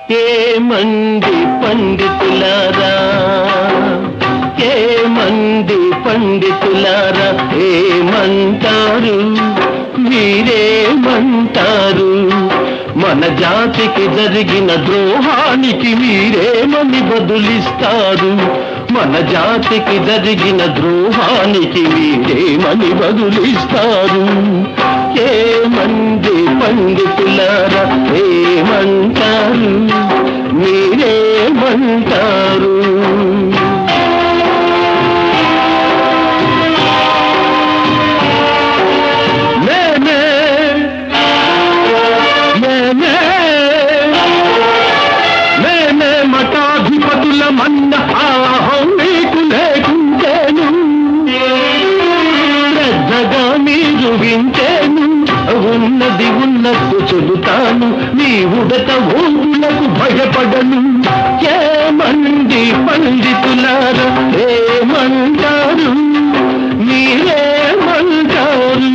ఏమంది పండితులారా ఏమంది పండితులారా ఏమంటారు మీరేమంటారు మన జాతికి జరిగిన ద్రోహానికి మీరేమని బదులిస్తారు మన జాతికి జరిగిన ద్రోహానికి మీరేమని బదులిస్తారు ఏమంది పండితులారా ఏమంటారు మీరేమంటారు నేనే నేనే నేనే మఠాధిపతుల మన్న ఆహం మీకు లేకుంటేను శ్రద్ధగా మీరు వింటేను ఉన్నది ఉన్నట్టు చెబుతాను మీ ఉడత ఊరులకు భయపడను ఏమండి పండితులారా ఏమంటారు మీరేమంటారు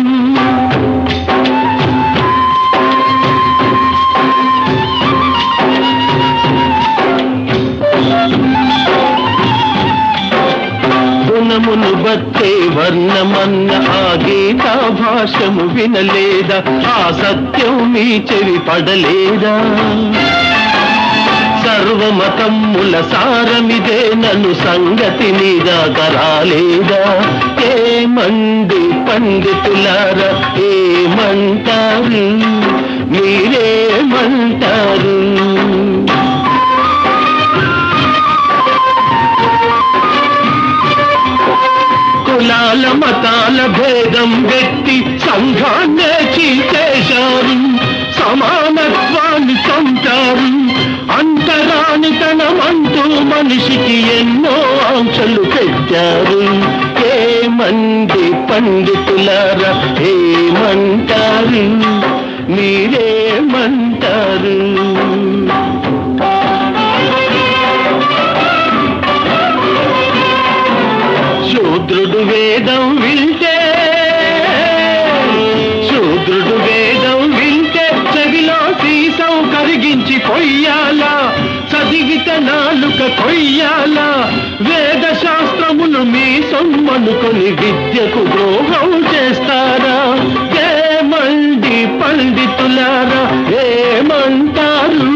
గుణమును బట్టే వర్ణమన్న ఆ గీతా భాషము వినలేదా ఆ సత్యం మీ చెవి పడలేదా సర్వమతమ్ముల సారమిదే నన్ను సంగతి నిరాకరాలేదా ఏమండి పండితులారా ఏమంటారు మీరేమంటారు కులాల మతాల భేదం పెట్టి సంఘాన్నే చీచేశారు సమానత్వాన్ని చంపారు అంటరానితనమంటూ మనిషికి ఎన్నో ఆంక్షలు పెట్టారు ఏమంది పండితులారా ఏమంటారు మీరేమంటారు శూద్రుడు వేదం వింటే శూద్రుడు వేదం వింటే చెవిలో సీసం కరిగించి పొయ్యాలా చదివిత నాలుక కొయ్యాలా వేద శాస్త్రములు మీ సొమ్మనుకొని విద్యకు ద్రోహం చేస్తారా ఏమండి పండితులారా ఏమంటారు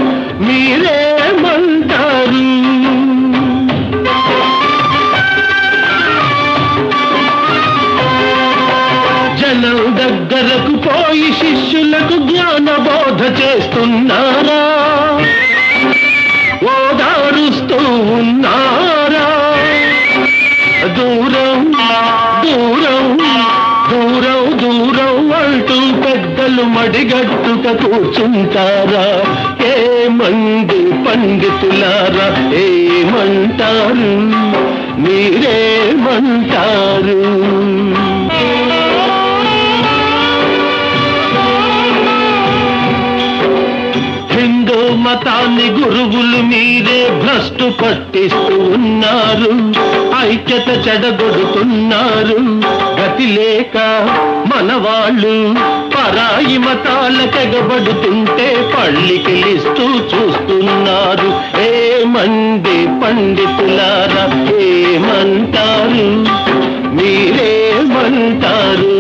మీరేమంటారు జనం దగ్గరకు పోయి శిష్యులకు జ్ఞాన బోధ చేస్తున్నారా ఓదారుస్తూ ఉన్నారా దూరం దూరం దూరం దూరం అంటూ పెద్దలు మడిగట్టుక కూర్చుంటారా ఏమంది పండితులారా ఏమంటారు మీరేమంటారు హిందూ మతాన్ని గురువులు మీరే భ్రష్టు పట్టిస్తూ ఉన్నారు ఐక్యత చెడగొడుతున్నారు గతి లేక మన వాళ్ళు పరాయి మతాల తెగబడుతుంటే పళ్ళికిలిస్తూ చూస్తున్నారు ఏమంది పండితులారా ఏమంటారు మీరేమంటారు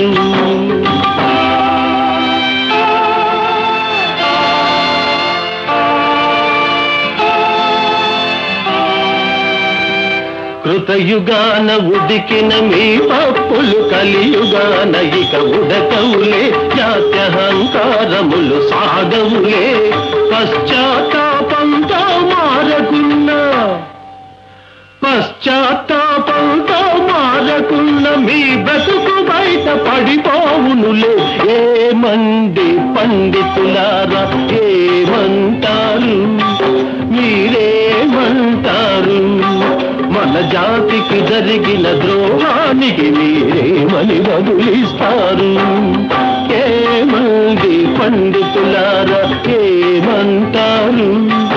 కృతయుగాన ఉదికిన మీ పప్పులు కలియుగాన ఇక ఉడకవులే జాత్యహంకారములు సాగవులే పశ్చాత్తాపంతో మారకున్నా పశ్చాత్తాపంతో మారకున్న మీ బతుకు బయట పడిపోవునులే ఏమంది పండితులారా ఏమంటారు మీరేమంటారు మన జాతికి జరిగిన ద్రోహానికి మీరేమని బదులిస్తారు ఏమంది పండితులారా ఏమంటారు